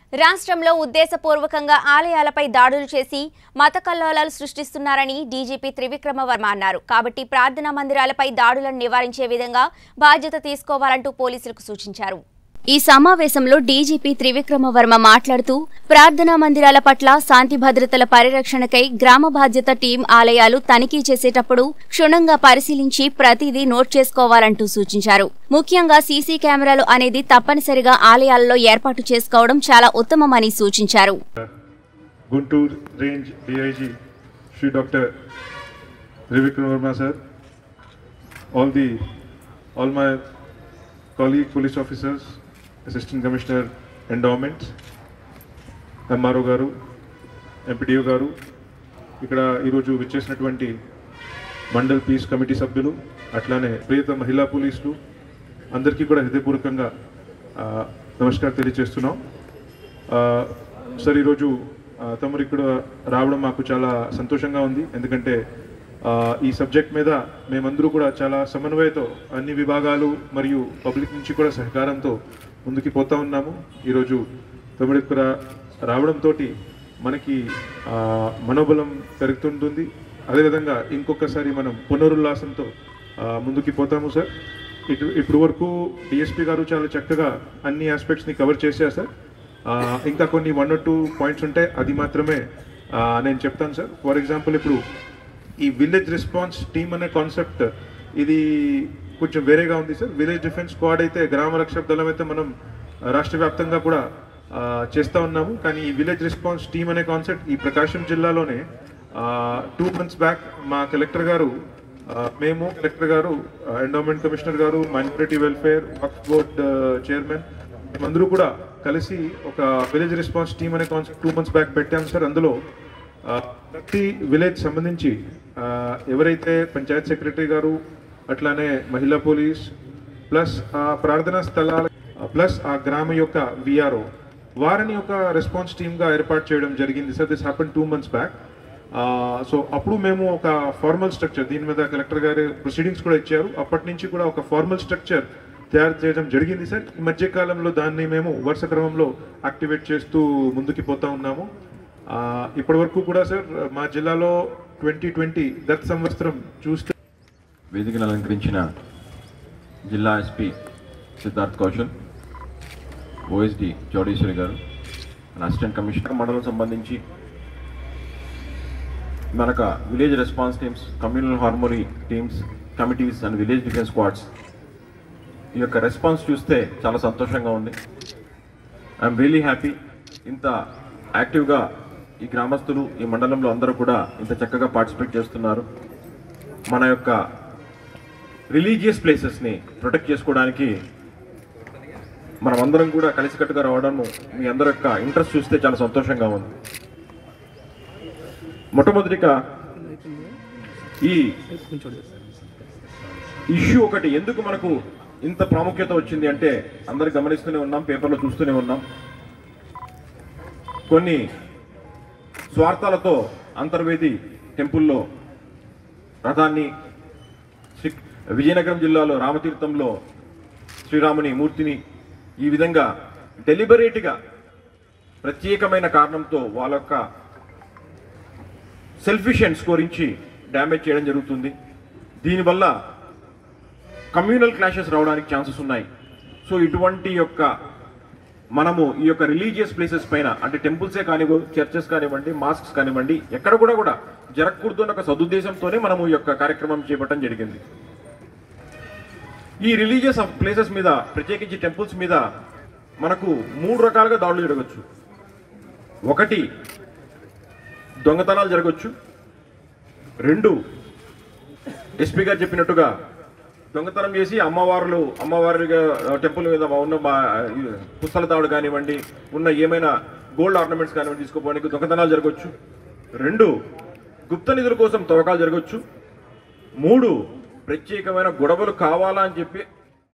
రాష్ట్రంలో ఉద్దేశపూర్వకంగా ఆలయాలపై దాడులు చేసి మత కల్లోలాలు సృష్టిస్తున్నారని డీజీపీ త్రివిక్రమ వర్మ అన్నారు కాబట్టి ప్రార్థనా మందిరాలపై దాడులను నివారించే విధంగా బాధ్యత తీసుకోవాలంటూ పోలీసులకు సూచించారు ఈ సమావేశంలో డీజీపీ త్రివిక్రమ వర్మ మాట్లాడుతూ ప్రార్థనా మందిరాల పట్ల శాంతి భద్రతల పరిరక్షణకై గ్రామ బాధ్యత టీం ఆలయాలు తనిఖీ చేసేటప్పుడు క్షుణ్ణంగా పరిశీలించి ప్రతిదీ నోట్ చేసుకోవాలంటూ సూచించారు ముఖ్యంగా సీసీ కెమెరాలు అనేది తప్పనిసరిగా ఆలయాలలో ఏర్పాటు చేసుకోవడం చాలా ఉత్తమమని సూచించారు Guntur range DIG Shri doctor Trivikram Varma sir all the all my colleague police officers assistant commissioner endowments MRO గారు ఎంపీడీఓ గారు ఇక్కడ ఈరోజు విచ్చేసినటువంటి మండల్ పీస్ కమిటీ సభ్యులు అట్లానే ప్రియత మహిళా పోలీసులు అందరికీ కూడా హృదయపూర్వకంగా ఆ, నమస్కారం తెలియజేస్తున్నాం ఆ, సార్ ఈరోజు ఆ, తమరు ఇక్కడ రావడం మాకు చాలా సంతోషంగా ఉంది ఎందుకంటే ఆ, ఈ సబ్జెక్ట్ మీద మేమందరూ కూడా చాలా సమన్వయతో అన్ని విభాగాలు మరియు పబ్లిక్ నుంచి కూడా సహకారంతో ముందుకు పోతా ఉన్నాము ఈరోజు తమ్ముడు ఇక్కడ రావడంతో మనకి ఆ, మనోబలం పెరుగుతుంటుంది అదేవిధంగా ఇంకొకసారి మనం పునరుల్లాసంతో ఆ, ముందుకు పోతాము సార్ ఇటు ఇప్పుడు వరకు డిఎస్పీ గారు చాలా చక్కగా అన్ని ఆస్పెక్ట్స్ని కవర్ చేశారు సార్ ఆ, ఇంకా కొన్ని వన్ ఆర్ టూ పాయింట్స్ ఉంటాయి అది మాత్రమే ఆ, నేను చెప్తాను సార్ ఫర్ ఎగ్జాంపుల్ ఇప్పుడు ఈ విలేజ్ రెస్పాన్స్ టీమ్ అనే కాన్సెప్ట్ ఇది కొంచెం వేరేగా ఉంది సార్ విలేజ్ డిఫెన్స్ స్క్వాడ్ అయితే గ్రామ రక్షక దళం అయితే మనం రాష్ట్ర వ్యాప్తంగా కూడా ఆ, చేస్తా ఉన్నాము కానీ ఈ విలేజ్ రెస్పాన్స్ టీమ్ అనే కాన్సెప్ట్ ఈ ప్రకాశం జిల్లాలోనే టూ మంత్స్ బ్యాక్ మా కలెక్టర్ గారు ఆ, మేము కలెక్టర్ గారు ఎండోమెంట్ కమిషనర్ గారు minority welfare Waqf board chairman మేమందరూ కూడా కలిసి ఒక విలేజ్ రెస్పాన్స్ టీమ్ అనే కాన్సెప్ట్ టూ మంత్స్ బ్యాక్ పెట్టాం సార్ అందులో ఆ, ప్రతి విలేజ్ సంబంధించి ఆ, ఎవరైతే పంచాయత్ సెక్రటరీ గారు అట్లానే మహిళా పోలీస్ ప్లస్ ఆ ప్రార్థనా స్థలాల ప్లస్ ఆ గ్రామ యొక్క విఆర్ఓ వారిని ఒక రెస్పాన్స్ టీమ్గా ఏర్పాటు చేయడం జరిగింది sir this happen two months back so అప్పుడు మేము ఒక ఫార్మల్ స్ట్రక్చర్ దీని మీద కలెక్టర్ గారు ప్రొసీడింగ్స్ కూడా ఇచ్చారు అప్పటి నుంచి కూడా ఒక ఫార్మల్ స్ట్రక్చర్ తయారు చేయడం జరిగింది సార్ ఈ మధ్య కాలంలో దాన్ని మేము వరుస క్రమంలో యాక్టివేట్ చేస్తూ ముందుకు పోతా ఉన్నాము ఆ, ఇప్పటి వరకు కూడా సార్ మా జిల్లాలో ట్వంటీ ట్వంటీ గత సంవత్సరం చూస్తే వేదికను అలంకరించిన జిల్లా ఎస్పీ సిద్ధార్థ్ కౌశల్ ఓఎస్డి చౌడేశ్వరి గారు మన అసిస్టెంట్ కమిషనర్ మండలం సంబంధించి మనక village response teams communal harmony teams committees and village defence squads ఈ యొక్క రెస్పాన్స్ చూస్తే చాలా సంతోషంగా ఉంది ఐఎమ్ రియలీ హ్యాపీ ఇంత యాక్టివ్గా ఈ గ్రామస్తులు ఈ మండలంలో అందరూ కూడా ఇంత చక్కగా పార్టిసిపేట్ చేస్తున్నారు మన యొక్క రిలీజియస్ ప్లేసెస్ని ప్రొటెక్ట్ చేసుకోవడానికి మనం అందరం కూడా కలిసికట్టుగా రావడం మీ అందరి యొక్క ఇంట్రెస్ట్ చూస్తే చాలా సంతోషంగా ఉంది మొట్టమొదటిగా ఈ ఇష్యూ ఒకటి ఎందుకు మనకు ఇంత ప్రాముఖ్యత వచ్చింది అంటే అందరు గమనిస్తూనే ఉన్నాం పేపర్లో చూస్తూనే ఉన్నాం కొన్ని స్వార్థాలతో అంతర్వేది టెంపుల్లో రథాన్ని శ్రీ విజయనగరం జిల్లాలో రామతీర్థంలో శ్రీరాముని మూర్తిని ఈ విధంగా డెలిబరేట్గా ప్రత్యేకమైన కారణంతో వాళ్ళ యొక్క సెల్ఫిషియన్స్ గురించి డ్యామేజ్ చేయడం జరుగుతుంది దీనివల్ల కమ్యూనల్ క్లాషెస్ రావడానికి ఛాన్సెస్ ఉన్నాయి సో ఇటువంటి యొక్క మనము ఈ యొక్క రిలీజియస్ ప్లేసెస్ పైన అంటే టెంపుల్సే కానివ్వండి చర్చెస్ కానివ్వండి మాస్క్స్ కానివ్వండి ఎక్కడ కూడా కూడా జరగకూడదు అన్న ఒక సదుద్దేశంతోనే మనము ఈ యొక్క కార్యక్రమం చేపట్టడం జరిగింది ఈ రిలీజియస్ ప్లేసెస్ మీద ప్రత్యేకించి టెంపుల్స్ మీద మనకు మూడు రకాలుగా దాడులు జరగచ్చు ఒకటి దొంగతనాలు జరగచ్చు రెండు ఎస్పీ గారు చెప్పినట్టుగా దొంగతనం చేసి అమ్మవార్లు అమ్మవారిగా టెంపుల్ మీద ఉన్న మా ఈ పుస్తల తాడు కానివ్వండి ఉన్న ఏమైనా గోల్డ్ ఆర్నమెంట్స్ కానివ్వండి తీసుకోపోవడానికి దొంగతనాలు జరగచ్చు రెండు గుప్త నిధుల కోసం తవ్వకాలు జరగచ్చు మూడు ప్రత్యేకమైన గొడవలు కావాలా అని చెప్పి